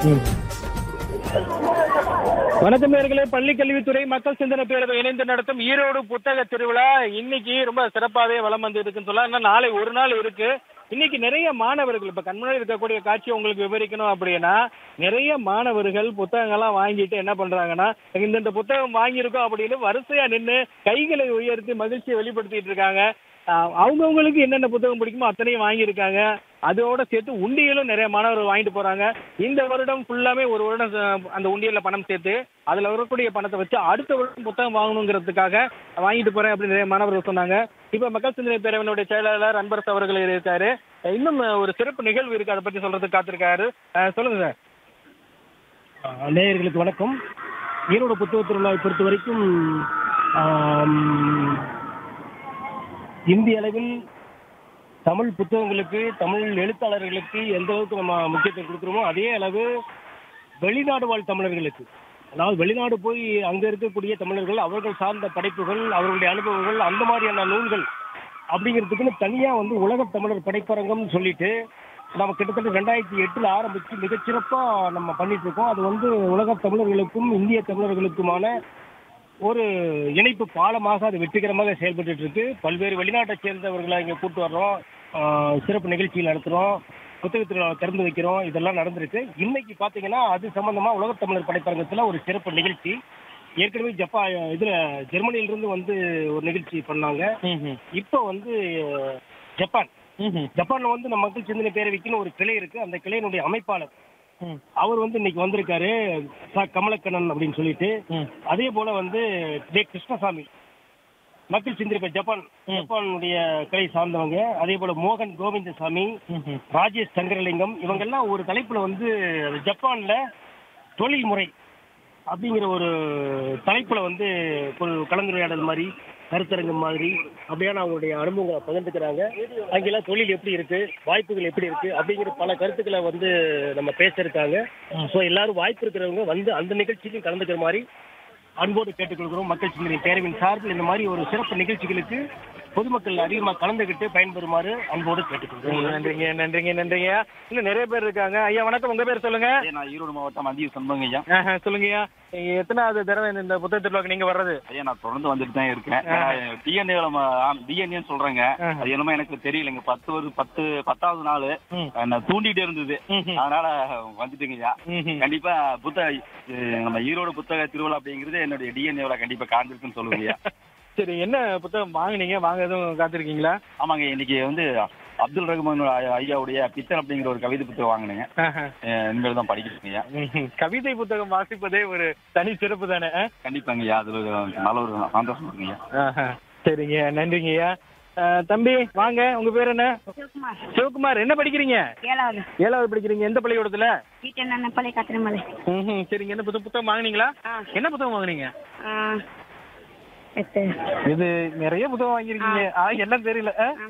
வணக்கம் நேர்களே பள்ளி கல்வித்துறை மக்கள் சிந்தனை பேரவை இணைந்து நடத்தும் ஈரோடு புத்தக திருவிழா இன்னைக்கு ரொம்ப சிறப்பாகவே வளம் வந்து இருக்குன்னு சொல்லலாம் இன்னும் நாளை ஒரு நாள் இருக்கு இன்னைக்கு நிறைய மாணவர்கள் இப்ப கண்முன்னாடி இருக்கக்கூடிய காட்சியை உங்களுக்கு விவரிக்கணும் அப்படின்னா நிறைய மாணவர்கள் புத்தகங்கள்லாம் வாங்கிட்டு என்ன பண்றாங்கன்னா இந்த இந்த புத்தகம் வாங்கியிருக்கோம் அப்படின்னு வரிசையா நின்று கைகளை உயர்த்தி மகிழ்ச்சியை வெளிப்படுத்திட்டு இருக்காங்க ஆஹ் அவங்கவங்களுக்கு என்னென்ன புத்தகம் பிடிக்குமோ அத்தனையும் வாங்கியிருக்காங்க அதோட சேர்த்து உண்டியலும் நிறைய மாணவர்கள் வாங்கிட்டு போறாங்க இந்த வருடம் ஃபுல்லாமே ஒரு வருடம் அஹ், அந்த உண்டியல்ல பணம் சேர்த்து அதுல வரக்கூடிய பணத்தை வச்சு அடுத்த வருடம் புத்தகம் வாங்கணுங்கிறதுக்காக வாங்கிட்டு போறேன் அப்படின்னு நிறைய மாணவர்கள் சொன்னாங்க இப்ப மக்கள் சிந்தனை பேரவையினுடைய செயலாளர் அன்பரசு அவர்கள் இருக்காரு இன்னும் ஒரு சிறப்பு நிகழ்வு இருக்கு அதை பத்தி சொல்றதுக்கு காத்திருக்காரு அஹ், சொல்லுங்க சார் ஆஹ் நேயர்களுக்கு வணக்கம் ஈரோடு புத்தக திருவிழாவை பொறுத்த வரைக்கும் ஆம், இந்திய அளவில் தமிழ் புத்தகங்களுக்கு தமிழ் எழுத்தாளர்களுக்கு எந்த அளவுக்கு நம்ம முக்கியத்துவம் கொடுக்குறோமோ அதே அளவு வெளிநாடு வாழ் தமிழர்களுக்கு அதாவது வெளிநாடு போய் அங்கே இருக்கக்கூடிய தமிழர்கள் அவர்கள் சார்ந்த படைப்புகள் அவர்களுடைய அனுபவங்கள் அந்த மாதிரியான நூல்கள் அப்படிங்கிறதுக்குன்னு தனியாக வந்து உலகத் தமிழர் படைப்பரங்கம்னு சொல்லிட்டு நம்ம கிட்டத்தட்ட ரெண்டாயிரத்தி எட்டில் ஆரம்பித்து மிகச்சிறப்பாக நம்ம பண்ணிட்டு இருக்கோம் அது வந்து உலகத் தமிழர்களுக்கும் இந்திய தமிழர்களுக்குமான ஒரு இணைப்பு பாலமாக அது வெற்றிகரமாக செயல்பட்டு இருக்கு பல்வேறு வெளிநாட்டை சேர்ந்தவர்களை இங்கே கூட்டு வர்றோம் ஆஹ் சிறப்பு நிகழ்ச்சிகள் நடத்துகிறோம் புத்தக திருவிழா திறந்து வைக்கிறோம் இதெல்லாம் நடந்திருக்கு இன்னைக்கு பார்த்தீங்கன்னா அது சம்பந்தமாக உலகத் தமிழர் படைப்பரங்கத்தில் ஒரு சிறப்பு நிகழ்ச்சி ஏற்கனவே ஜப்பா இதில் ஜெர்மனியிலிருந்து வந்து ஒரு நிகழ்ச்சி பண்ணாங்க இப்போ வந்து ஜப்பான் ஜப்பான்ல வந்து நம்ம மக்கள் சிந்தனை பேரவைக்குன்னு ஒரு கிளை இருக்கு அந்த கிளையினுடைய அமைப்பாளர் அவர் வந்து இன்னைக்கு வந்திருக்காரு ச கமலக்கண்ணன் அப்படின்னு சொல்லிட்டு அதே போல வந்து ஜே கிருஷ்ணசாமி மக்கள் சிந்திரிப்ப ஜப்பான் ஜப்பானுடைய கிளை சார்ந்தவங்க அதே போல மோகன் கோவிந்தசாமி ராஜேஷ் சங்கரலிங்கம் இவங்கெல்லாம் ஒரு தலைப்புல வந்து ஜப்பான்ல தொழில் முறை அப்படிங்கிற ஒரு தலைப்புல வந்து ஒரு கலந்துரையாடல் மாதிரி கருத்தரங்கம் மாதிரி அப்படியான அவங்களுடைய அனுபவங்களை பகிர்ந்துக்கிறாங்க அங்கெல்லாம் தொழில் எப்படி இருக்கு வாய்ப்புகள் எப்படி இருக்கு அப்படிங்கிற பல கருத்துக்களை வந்து நம்ம பேசியிருக்காங்க ஸோ எல்லாரும் வாய்ப்பு இருக்கிறவங்க வந்து அந்த நிகழ்ச்சியிலும் கலந்துக்கிற மாதிரி அன்போடு கேட்டுக்கொள்கிறோம் மக்கள் சிந்தனை பேரவின் சார்பில் இந்த மாதிரி ஒரு சிறப்பு நிகழ்ச்சிகளுக்கு பொதுமக்கள் அதிகமாக கலந்துக்கிட்டு பயன்பெறுமாறு அன்போடு கேட்டுக்கொள்கிறோம் நன்றிங்க நன்றிங்க நன்றிங்க இன்னும் நிறைய பேர் இருக்காங்க ஐயா வணக்கம் உங்க பேர் சொல்லுங்க ஐயா, நான் ஈரோடு மாவட்டம் மதிய சண்முகம் ஐயா ஆஹா, சொல்லுங்கய்யா நீங்க எத்தனாவது தடவை இந்த- இந்த புத்தக திருவிழாக்கு நீங்க வர்றது ஐயா நான் தொடர்ந்து வந்துட்டு தான் இருக்கேன் டிஎன்ஏ டிஎன்ஏன்னு சொல்றாங்க ஆஹா. அது என்னமோ எனக்கு தெரியலங்க பத்து ஒரு பத்து பத்தாவது நாள் ம். நான் தூண்டிட்டே இருந்தது ம்ஹும். அதனால வந்துட்டுங்க ஐயா ம்ஹும். கண்டிப்பா புத்தக இது நம்ம ஈரோடு புத்தக திருவிழா அப்படிங்கிறது என்னுடைய டிஎன்ஏவில் கண்டிப்பா காண்பிருக்குன்னு சொல்லுங்க ஐயா சரி என்ன புத்தகம் வாங்குனீங்க வாங்க எதுவும் காத்திருக்கீங்களா ஆமாங்க இன்னைக்கு வந்து அப்துல் ரஹ்மான் ஐ- ஐயாவுடைய பித்தன் அப்படிங்கிற ஒரு கவிதை புத்தகம் வாங்கினேங்க ஆஹா. இனிமேல் தான் படிக்கணுங்க ஐயா ம்ஹும். கவிதை புத்தகம் வாசிப்பதே ஒரு தனி சிறப்பு தானே ஆ? கண்டிப்பாங்க ஐயா அது ஒரு நல்ல ஒரு சந்தோஷம் இருக்குங்க ஐயா ஆஹா. சரிங்க நன்றிங்கய்யா ஆ, தம்பி வாங்க உங்க பேர் என்ன சிவகுமார் சிவகுமார் என்ன படிக்கிறீங்க ஏழாவது ஏழாவது படிக்கிறீங்க எந்த பள்ளிக்கூடத்துல வீட்டு என்ன பழைய கத்திரமலை ம்ஹும். சரிங்க என்ன புத்தகம் புத்தகம் வாங்குனீங்களா ஆ. என்ன புத்தகம் வாங்குனீங்க ஆ எட்டு இது நிறைய புத்தகம் வாங்கியிருக்கீங்க ஆ, என்ன தெரியல ஆ?